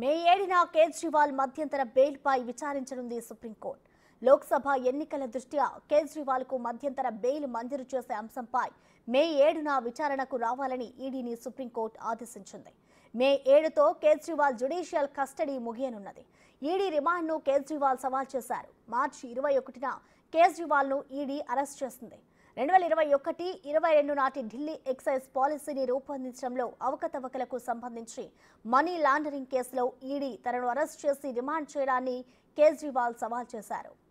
మే ఏడున కేజ్రీవాల్ మధ్యంతర బెయిల్పై విచారించనుంది సుప్రీంకోర్టు లోక్సభ ఎన్నికల దృష్ట్యా కేజ్రీవాల్కు మధ్యంతర బెయిల్ మంజూరు చేసే అంశంపై మే ఏడున విచారణకు రావాలని ఈడీని సుప్రీంకోర్టు ఆదేశించింది మే ఏడుతో కేజ్రీవాల్ జ్యుడిషియల్ కస్టడీ ముగియనున్నది ఈడీ రిమాండ్ను కేజ్రీవాల్ సవాల్ చేశారు మార్చి ఇరవై ఒకటిన కేజ్రీవాల్ను ఈడీ అరెస్ట్ చేసింది రెండు వేల ఇరవై ఒకటి ఇరవై రెండు నాటి ఢిల్లీ ఎక్సైజ్ పాలసీని రూపొందించడంలో అవకతవకలకు సంబంధించి మనీ లాండరింగ్ కేసులో ఈడీ తనను అరెస్ట్ చేసి రిమాండ్ చేయడాన్ని కేజ్రీవాల్ సవాల్ చేశారు